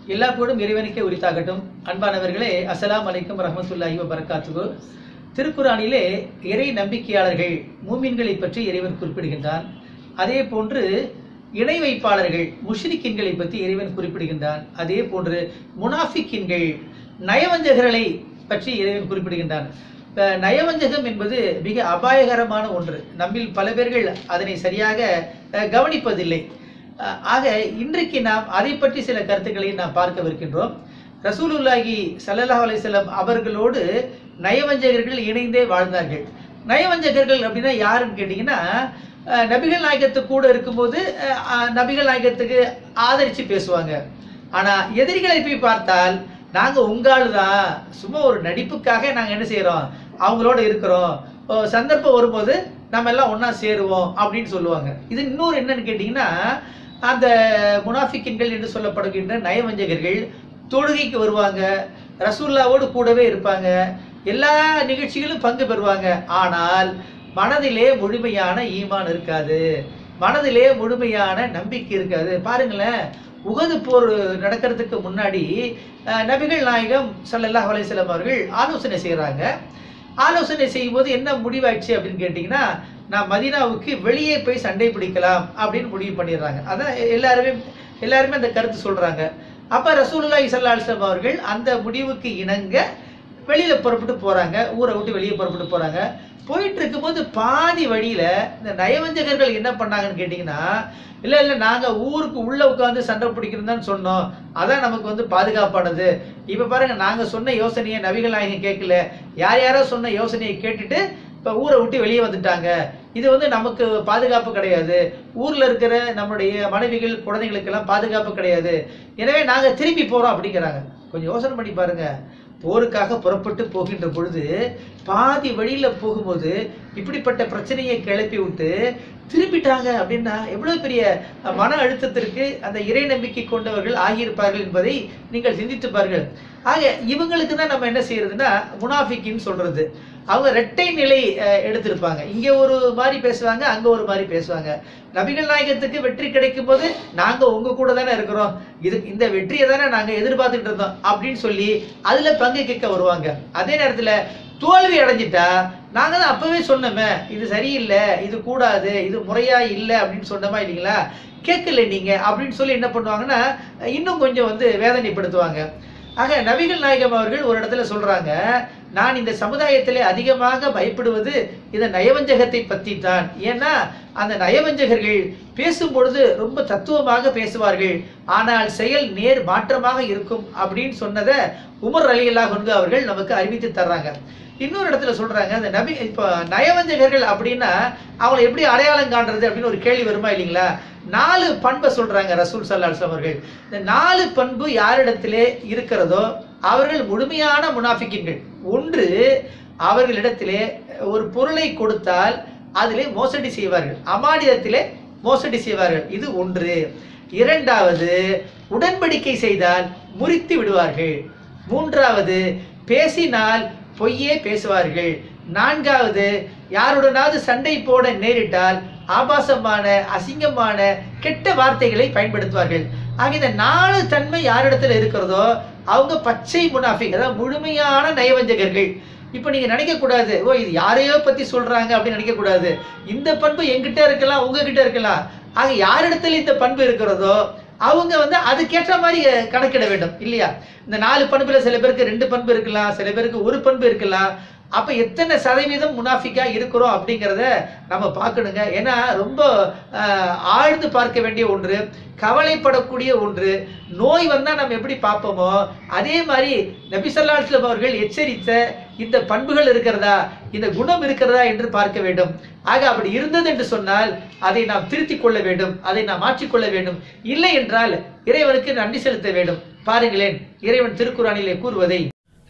எல்லா புகழும் இறைவனுக்கே உரித்தாகட்டும் அன்பானவர்களே அஸ்ஸலாமு அலைக்கும் ரஹ்மத்துல்லாஹி வபரகாத்துகு திருக்குறானிலே இறை நம்பிக்கையாளர்கள் மூமின்களை பற்றி இறைவன் குறிப்பிடுகின்றான் அதே போன்று இணை வைப்பாளர்கள் முஷ்ரிக்கின்களை பற்றி இறைவன் குறிப்பிடுகின்றான் அதே போன்று முனாஃபிக்கின்கள் நயவஞ்சகர்களை பற்றி இறைவன் குறிப்பிடுகின்றான் இப்ப நயவஞ்சகம் என்பது மிக அபாயகரமான ஒன்று நம்மில் பல பேர்கள் அதனை சரியாக அஹ், கவனிப்பதில்லை அஹ், ஆக இன்றைக்கு நாம் அதை பற்றி சில கருத்துக்களை நாம் பார்க்கவிருக்கின்றோம் ரசூலுல்லாஹி ஸல்லல்லாஹு அலைஹி வஸல்லம் அவர்களோடு நயவஞ்சகர்கள் இணைந்தே வாழ்ந்தார்கள் நயவஞ்சகர்கள் அப்படின்னா யாருன்னு கேட்டிங்கன்னா அஹ், நபிகள் நாயகத்து கூட இருக்கும்போது அஹ், அஹ், நபிகள் நாயகத்துக்கு ஆதரித்து பேசுவாங்க ஆனா எதிரிகளை போய் பார்த்தால் நாங்க உங்காளு தான் சும்மா ஒரு நடிப்புக்காக நாங்க என்ன செய்யறோம் அவங்களோட இருக்கிறோம் ஓ, சந்தர்ப்பம் வரும்போது நம்ம எல்லாம் ஒண்ணா சேருவோம் அப்படின்னு சொல்லுவாங்க இது இன்னொரு என்னன்னு கேட்டீங்கன்னா அந்த முனாஃபிக்கின்கள் என்று சொல்லப்படுகின்ற நயவஞ்சகர்கள் தொழுகைக்கு வருவாங்க ரசூல்லாவோடு கூடவே இருப்பாங்க எல்லா நிகழ்ச்சிகளும் பங்கு பெறுவாங்க ஆனால் மனதிலே முழுமையான ஈமான் இருக்காது மனதிலே முழுமையான நம்பிக்கை இருக்காது பாருங்களேன் உகது போர் நடக்கிறதுக்கு முன்னாடி அஹ், நபிகள் நாயகம் ஸல்லல்லாஹு அலைஹி வஸல்லம் அவர்கள் ஆலோசனை செய்கிறாங்க ஆலோசனை செய்யும்போது என்ன முடிவாயிடுச்சு அப்படின்னு கேட்டிங்கன்னா நான் மதீனாவுக்கு வெளியே போய் சண்டை பிடிக்கலாம் அப்படின்னு முடிவு பண்ணிடுறாங்க அதான் எல்லாருமே எல்லாருமே அந்த கருத்து சொல்றாங்க அப்ப ரசூலுல்லாஹி ஸல்லல்லாஹு அலைஹி வஸல்லம் அவர்கள் அந்த முடிவுக்கு இணங்க வெளியில புறப்பட்டு போறாங்க ஊரை விட்டு வெளியே புறப்பட்டு போறாங்க போயிட்டு இருக்கும்போது பாதி வழியில இந்த நயவஞ்சகர்கள் என்ன பண்ணாங்கன்னு கேட்டிங்கன்னா இல்ல இல்ல நாங்க ஊருக்கு உள்ள உட்கார்ந்து சண்டை பிடிக்கணும் தான் சொன்னோம் அதான் நமக்கு வந்து பாதுகாப்பானது இப்ப பாருங்க நாங்க சொன்ன யோசனையை நபிகள் நாயகம் கேட்கல யார் யாரோ சொன்ன யோசனையை கேட்டுட்டு இப்ப ஊரை விட்டு வெளியே வந்துட்டாங்க இது வந்து நமக்கு பாதுகாப்பு கிடையாது ஊர்ல இருக்கிற நம்முடைய மனைவிகள் குழந்தைகளுக்கெல்லாம் பாதுகாப்பு கிடையாது எனவே நாங்க திரும்பி போறோம் அப்படிங்கிறாங்க கொஞ்சம் யோசனை பண்ணி பாருங்க போருக்காக புறப்பட்டு போகின்ற பொழுது பாதி வழியில போகும்போது இப்படிப்பட்ட பிரச்சனையை கிளப்பி விட்டு திரும்பிட்டாங்க அப்படின்னா எவ்வளவு பெரிய மன அழுத்தத்திற்கு அந்த இறை நம்பிக்கை கொண்டவர்கள் ஆகியிருப்பார்கள் என்பதை நீங்கள் சிந்தித்து பாருங்கள் ஆக இவங்களுக்கு தான் நம்ம என்ன செய்யறதுன்னா முனாஃபிக்கின்னு சொல்றது அவங்க ரெட்டை நிலை அஹ், எடுத்திருப்பாங்க இங்க ஒரு மாதிரி பேசுவாங்க அங்க ஒரு மாதிரி பேசுவாங்க நபிகள் நாயகத்துக்கு வெற்றி கிடைக்கும் போது நாங்க உங்க கூட தானே இருக்கிறோம் இது இந்த வெற்றியை தானே நாங்க எதிர்பார்த்துட்டு இருந்தோம் அப்படின்னு சொல்லி அதுல பங்கு கேட்க வருவாங்க அதே நேரத்துல தோல்வி அடைஞ்சிட்டா நாங்க தான் அப்பவே சொன்னோமே இது சரியில்லை இது கூடாது இது முறையா இல்லை அப்படின்னு சொன்னோமா இல்லைங்களா கேட்கல நீங்க அப்படின்னு சொல்லி என்ன பண்ணுவாங்கன்னா இன்னும் கொஞ்சம் வந்து வேதனைப்படுத்துவாங்க ஆக நபிகள் நாயகம் அவர்கள் ஒரு இடத்துல சொல்றாங்க நான் இந்த சமுதாயத்திலே அதிகமாக பயப்படுவது இந்த நயவஞ்சகத்தை பற்றி தான் ஏன்னா அந்த நயவஞ்சகர்கள் பேசும் பொழுது ரொம்ப தத்துவமாக பேசுவார்கள் ஆனால் செயல் நேர் மாற்றமாக இருக்கும் அப்படின்னு சொன்னதை உமர் அலியல்லாஹ் கொண்டு அவர்கள் நமக்கு அறிவித்து தர்றாங்க இன்னொரு இடத்துல சொல்றாங்க அந்த நபி இப்போ நயவஞ்சகர்கள் அப்படின்னா அவங்களை எப்படி அடையாளம் காண்றது அப்படின்னு ஒரு கேள்வி வருமா இல்லைங்களா நாலு பண்பை சொல்றாங்க ரசூல் சல்லா அவர்கள் இந்த நாலு பண்பு யாரிடத்திலே இருக்கிறதோ அவர்கள் முழுமையான முனாஃபிக்கின்கள் ஒன்று அவர்களிடத்திலே ஒரு பொருளை கொடுத்தால் அதிலே மோசடி செய்வார்கள் அமானிதத்திலே மோசடி செய்வார்கள் இது ஒன்று இரண்டாவது உடன்படிக்கை செய்தால் முறித்து விடுவார்கள் மூன்றாவது பேசினால் பொய்யே பேசுவார்கள் நான்காவது யாருடனாவது சண்டை போட நேரிட்டால் ஆபாசமான அசிங்கமான கெட்ட வார்த்தைகளை பயன்படுத்துவார்கள் ஆக இந்த நாலு தன்மை யாரிடத்துல இருக்கிறதோ அவங்க பச்சை முனாஃபிக் அதாவது முழுமையான நயவஞ்சகர்கள் இப்போ நீங்க நினைக்க கூடாது ஓ இது யாரையோ பத்தி சொல்றாங்க அப்படின்னு நினைக்க கூடாது இந்த பண்பு என்கிட்ட இருக்கலாம் உங்ககிட்ட இருக்கலாம் ஆக யாரிடத்துல இந்த பண்பு இருக்கிறதோ அவங்க வந்து அதுக்கேற்ற மாதிரி அஹ், கணக்கிட வேண்டும் இல்லையா இந்த நாலு பண்புல சில பேருக்கு ரெண்டு பண்பு இருக்கலாம் சில பேருக்கு ஒரு பண்பு இருக்கலாம் அப்ப எத்தனை சதவீதம் முனாஃபிக்கா இருக்கிறோம் அப்படிங்கிறத நம்ம பார்க்கணுங்க ஏன்னா ரொம்ப அஹ், ஆழ்ந்து பார்க்க வேண்டிய ஒன்று கவலைப்படக்கூடிய ஒன்று நோய் வந்தா நம்ம எப்படி பார்ப்போமோ அதே மாதிரி நபி ஸல்லல்லாஹு அலைஹி வஸல்லம் அவர்கள் எச்சரித்த இந்த பண்புகள் இருக்கிறதா இந்த குணம் இருக்கிறதா என்று பார்க்க வேண்டும் ஆக அப்படி இருந்தது என்று சொன்னால் அதை நாம் திருத்திக் கொள்ள வேண்டும் அதை நாம் மாற்றிக்கொள்ள வேண்டும் இல்லை என்றால் இறைவனுக்கு நன்றி செலுத்த வேண்டும் பாருங்களேன் இறைவன் திருக்குறானிலே கூறுவதை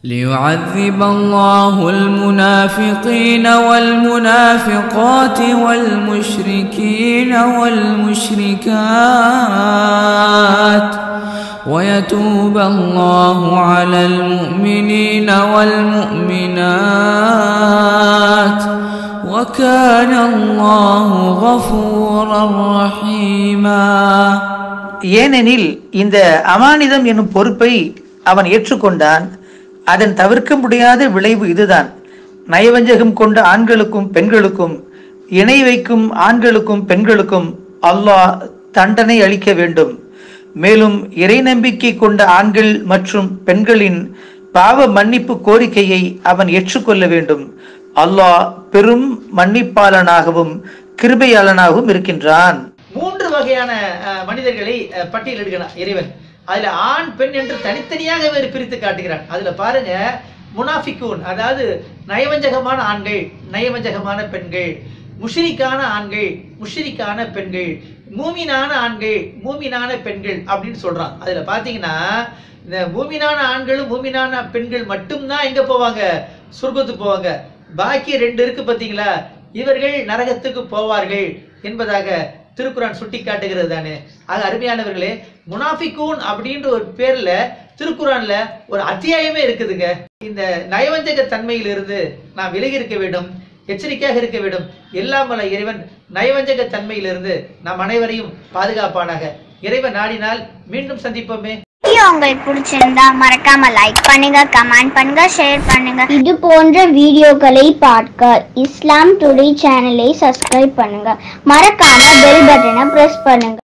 ليعذب الله المنافقين والمنافقات والمشركين والمشركات ويتوب الله على المؤمنين والمؤمنات وكان الله غفورا رحيما ஏனெனில் இந்த அமானிதம் என்னும் பொறுப்பை அவன் ஏற்றுக்கொண்டான் அதன் தவிர்க்க முடியாத விளைவு இதுதான் நயவஞ்சகம் கொண்ட ஆண்களுக்கும் பெண்களுக்கும் இணை வைக்கும் ஆண்களுக்கும் பெண்களுக்கும் அல்லாஹ் தண்டனை அளிக்க வேண்டும் மேலும் இறை நம்பிக்கை கொண்ட ஆண்கள் மற்றும் பெண்களின் பாவ மன்னிப்பு கோரிக்கையை அவன் ஏற்றுக்கொள்ள வேண்டும் அல்லாஹ் பெரும் மன்னிப்பாளனாகவும் கிருபையாளனாகவும் இருக்கின்றான் மூன்று வகையான அஹ், மனிதர்களை அஹ், பட்டியலிடுகிறான் இறைவன் அதுல ஆண் பெண் என்று தனித்தனியாக வேறு பிரித்து காட்டுகிறான் அதுல பாருங்க முனாஃபிகூன் அதாவது நயவஞ்சகமான ஆண்கள் நயவஞ்சகமான பெண்கள் முஷிரிக்கான ஆண்கள் முஷிரிக்கான பெண்கள் மூமினான ஆண்கள் மூமினான பெண்கள் அப்படின்னு சொல்றான் அதுல பாத்தீங்கன்னா இந்த மூமினான ஆண்களும் மூமினான பெண்கள் மட்டும்தான் எங்க போவாங்க சொர்க்கத்துக்கு போவாங்க பாக்கி ரெண்டு இருக்கு பாத்தீங்களா இவர்கள் நரகத்துக்கு போவார்கள் என்பதாக திருக்குறான் சுட்டி காட்டுகிறது தானே ஆக அருமையானவர்களே முனாஃபிகூன் அப்படின்ற ஒரு பேர்ல திருக்குறான்ல ஒரு அத்தியாயமே இருக்குதுங்க இந்த நயவஞ்சக தன்மையிலிருந்து நாம் விலகி இருக்க வேண்டும் எச்சரிக்கையாக இருக்க வேண்டும் எல்லாம் வல்ல இறைவன் நயவஞ்சக தன்மையிலிருந்து நாம் அனைவரையும் பாதுகாப்பானாக இறைவன் நாடினால் மீண்டும் சந்திப்போமே வீடியோ உங்களுக்கு பிடிச்சிருந்தா மறக்காம லைக் பண்ணுங்க கமெண்ட் பண்ணுங்க ஷேர் பண்ணுங்க இது போன்ற வீடியோக்களை பார்க்க இஸ்லாம் டுடே சேனலை சப்ஸ்கிரைப் பண்ணுங்க மறக்காம பெல் பட்டனை பிரஸ் பண்ணுங்க